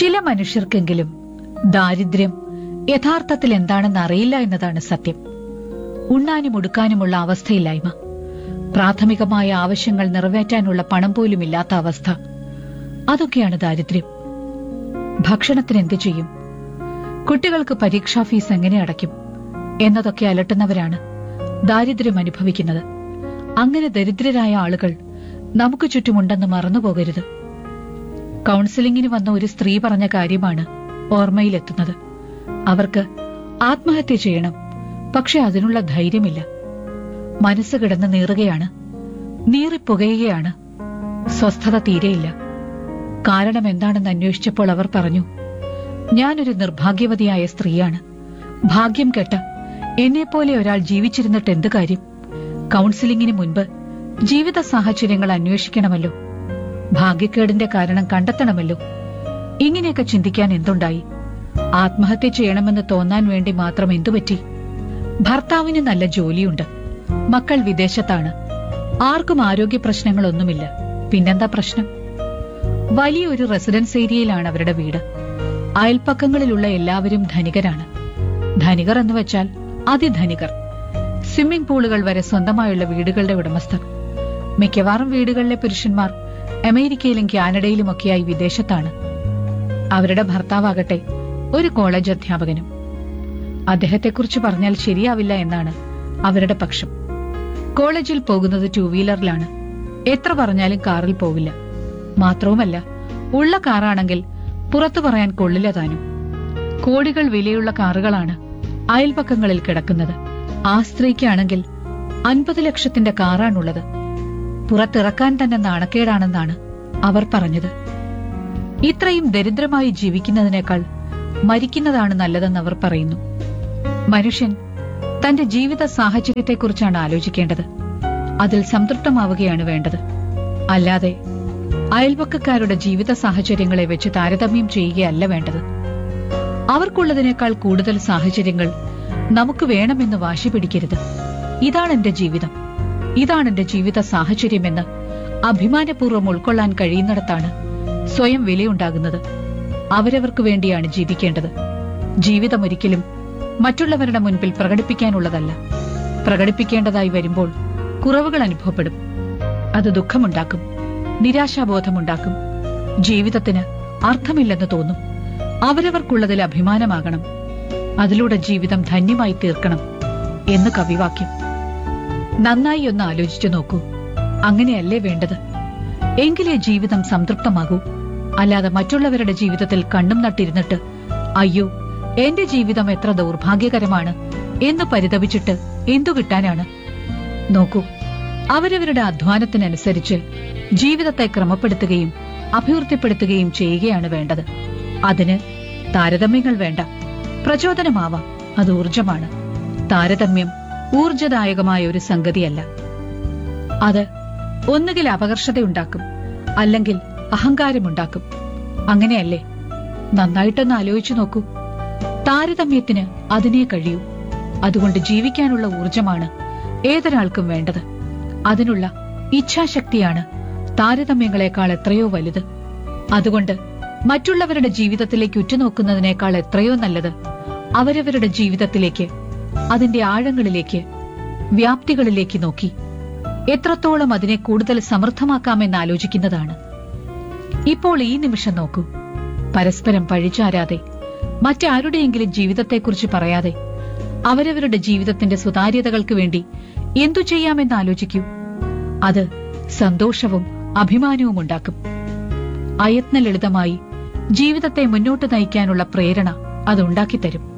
ചില മനുഷ്യർക്കെങ്കിലും ദാരിദ്ര്യം യഥാർത്ഥത്തിൽ എന്താണെന്ന് അറിയില്ല എന്നതാണ് സത്യം ഉണ്ണാനും ഉടുക്കാനുമുള്ള അവസ്ഥയില്ലായ്മ പ്രാഥമികമായ ആവശ്യങ്ങൾ നിറവേറ്റാനുള്ള പണം പോലും ഇല്ലാത്ത അവസ്ഥ അതൊക്കെയാണ് ദാരിദ്ര്യം ഭക്ഷണത്തിന് എന്തു ചെയ്യും കുട്ടികൾക്ക് പരീക്ഷാ ഫീസ് എങ്ങനെ അടയ്ക്കും എന്നതൊക്കെ അലട്ടുന്നവരാണ് ദാരിദ്ര്യം അനുഭവിക്കുന്നത് അങ്ങനെ ദരിദ്രരായ ആളുകൾ നമുക്ക് ചുറ്റുമുണ്ടെന്ന് മറന്നുപോകരുത് കൗൺസിലിംഗിന് വന്ന ഒരു സ്ത്രീ പറഞ്ഞ കാര്യമാണ് ഓർമ്മയിലെത്തുന്നത് അവർക്ക് ആത്മഹത്യ ചെയ്യണം പക്ഷെ അതിനുള്ള ധൈര്യമില്ല മനസ്സ് കിടന്ന് നീറുകയാണ് നീറിപ്പുകയുകയാണ് സ്വസ്ഥത തീരെയില്ല കാരണം എന്താണെന്ന് അന്വേഷിച്ചപ്പോൾ അവർ പറഞ്ഞു ഞാനൊരു നിർഭാഗ്യവതിയായ സ്ത്രീയാണ് ഭാഗ്യം കെട്ട എന്നെപ്പോലെ ഒരാൾ ജീവിച്ചിരുന്നിട്ട് എന്ത് കാര്യം കൗൺസിലിംഗിന് മുൻപ് ജീവിത സാഹചര്യങ്ങൾ അന്വേഷിക്കണമല്ലോ ഭാഗ്യക്കേടിന്റെ കാരണം കണ്ടെത്തണമല്ലോ ഇങ്ങനെയൊക്കെ ചിന്തിക്കാൻ എന്തുണ്ടായി ആത്മഹത്യ ചെയ്യണമെന്ന് തോന്നാൻ വേണ്ടി മാത്രം എന്തുപറ്റി ഭർത്താവിന് നല്ല ജോലിയുണ്ട് മക്കൾ വിദേശത്താണ് ആർക്കും ആരോഗ്യ പ്രശ്നങ്ങളൊന്നുമില്ല പിന്നെന്താ പ്രശ്നം വലിയൊരു റെസിഡൻസ് ഏരിയയിലാണ് അവരുടെ വീട് അയൽപ്പക്കങ്ങളിലുള്ള എല്ലാവരും ധനികരാണ് ധനികർ എന്ന് വെച്ചാൽ അതിധനികർ സ്വിമ്മിംഗ് പൂളുകൾ വരെ സ്വന്തമായുള്ള വീടുകളുടെ ഉടമസ്ഥർ മിക്കവാറും വീടുകളിലെ പുരുഷന്മാർ അമേരിക്കയിലും കാനഡയിലുമൊക്കെയായി വിദേശത്താണ് അവരുടെ ഭർത്താവാകട്ടെ ഒരു കോളേജ് അധ്യാപകനും അദ്ദേഹത്തെക്കുറിച്ച് പറഞ്ഞാൽ ശരിയാവില്ല എന്നാണ് അവരുടെ പക്ഷം കോളേജിൽ പോകുന്നത് ടൂ വീലറിലാണ് എത്ര പറഞ്ഞാലും കാറിൽ പോവില്ല മാത്രവുമല്ല ഉള്ള കാറാണെങ്കിൽ പുറത്തു പറയാൻ കൊള്ളില്ല താനും കോടികൾ വിലയുള്ള കാറുകളാണ് അയൽപക്കങ്ങളിൽ കിടക്കുന്നത് ആ സ്ത്രീക്കാണെങ്കിൽ അൻപത് ലക്ഷത്തിന്റെ കാറാണുള്ളത് പുറത്തിറക്കാൻ തന്നെ നാണക്കേടാണെന്നാണ് അവർ പറഞ്ഞത് ഇത്രയും ദരിദ്രമായി ജീവിക്കുന്നതിനേക്കാൾ മരിക്കുന്നതാണ് നല്ലതെന്ന് അവർ പറയുന്നു മനുഷ്യൻ തന്റെ ജീവിത സാഹചര്യത്തെക്കുറിച്ചാണ് ആലോചിക്കേണ്ടത് അതിൽ സംതൃപ്തമാവുകയാണ് വേണ്ടത് അല്ലാതെ അയൽപക്കക്കാരുടെ ജീവിത സാഹചര്യങ്ങളെ വെച്ച് താരതമ്യം ചെയ്യുകയല്ല വേണ്ടത് അവർക്കുള്ളതിനേക്കാൾ കൂടുതൽ സാഹചര്യങ്ങൾ നമുക്ക് വേണമെന്ന് വാശി പിടിക്കരുത് ഇതാണ് എന്റെ ജീവിതം ഇതാണ് എന്റെ ജീവിത സാഹചര്യമെന്ന് അഭിമാനപൂർവ്വം ഉൾക്കൊള്ളാൻ കഴിയുന്നിടത്താണ് സ്വയം വിലയുണ്ടാകുന്നത് അവരവർക്ക് വേണ്ടിയാണ് ജീവിക്കേണ്ടത് ജീവിതം ഒരിക്കലും മറ്റുള്ളവരുടെ മുൻപിൽ പ്രകടിപ്പിക്കാനുള്ളതല്ല പ്രകടിപ്പിക്കേണ്ടതായി വരുമ്പോൾ കുറവുകൾ അനുഭവപ്പെടും അത് ദുഃഖമുണ്ടാക്കും നിരാശാബോധമുണ്ടാക്കും ജീവിതത്തിന് അർത്ഥമില്ലെന്ന് തോന്നും അവരവർക്കുള്ളതിൽ അഭിമാനമാകണം അതിലൂടെ ജീവിതം ധന്യമായി തീർക്കണം എന്ന് കവിവാക്യം നന്നായി ഒന്ന് ആലോചിച്ചു നോക്കൂ അങ്ങനെയല്ലേ വേണ്ടത് എങ്കിലേ ജീവിതം സംതൃപ്തമാകൂ അല്ലാതെ മറ്റുള്ളവരുടെ ജീവിതത്തിൽ കണ്ണും നട്ടിരുന്നിട്ട് അയ്യോ എന്റെ ജീവിതം എത്ര ദൗർഭാഗ്യകരമാണ് എന്ന് പരിതപിച്ചിട്ട് എന്തു കിട്ടാനാണ് നോക്കൂ അവരവരുടെ അധ്വാനത്തിനനുസരിച്ച് ജീവിതത്തെ ക്രമപ്പെടുത്തുകയും അഭിവൃദ്ധിപ്പെടുത്തുകയും ചെയ്യുകയാണ് വേണ്ടത് അതിന് താരതമ്യങ്ങൾ വേണ്ട പ്രചോദനമാവാം അത് ഊർജമാണ് താരതമ്യം ഊർജദായകമായ ഒരു സംഗതിയല്ല അത് ഒന്നുകിൽ അപകർഷതയുണ്ടാക്കും അല്ലെങ്കിൽ അഹങ്കാരമുണ്ടാക്കും അങ്ങനെയല്ലേ നന്നായിട്ടൊന്ന് ആലോചിച്ചു നോക്കൂ താരതമ്യത്തിന് അതിനെ കഴിയൂ അതുകൊണ്ട് ജീവിക്കാനുള്ള ഊർജമാണ് ഏതൊരാൾക്കും വേണ്ടത് അതിനുള്ള ഇച്ഛാശക്തിയാണ് താരതമ്യങ്ങളെക്കാൾ എത്രയോ വലുത് അതുകൊണ്ട് മറ്റുള്ളവരുടെ ജീവിതത്തിലേക്ക് ഉറ്റുനോക്കുന്നതിനേക്കാൾ എത്രയോ നല്ലത് അവരവരുടെ ജീവിതത്തിലേക്ക് അതിന്റെ ആഴങ്ങളിലേക്ക് വ്യാപ്തികളിലേക്ക് നോക്കി എത്രത്തോളം അതിനെ കൂടുതൽ സമൃദ്ധമാക്കാമെന്ന് ആലോചിക്കുന്നതാണ് ഇപ്പോൾ ഈ നിമിഷം നോക്കൂ പരസ്പരം പഴിച്ചാരാതെ മറ്റാരുടെയെങ്കിലും ജീവിതത്തെക്കുറിച്ച് പറയാതെ അവരവരുടെ ജീവിതത്തിന്റെ സുതാര്യതകൾക്ക് വേണ്ടി എന്തു ചെയ്യാമെന്ന് ആലോചിക്കൂ അത് സന്തോഷവും അഭിമാനവും ഉണ്ടാക്കും അയത്ന ലളിതമായി ജീവിതത്തെ മുന്നോട്ട് നയിക്കാനുള്ള പ്രേരണ അത് ഉണ്ടാക്കിത്തരും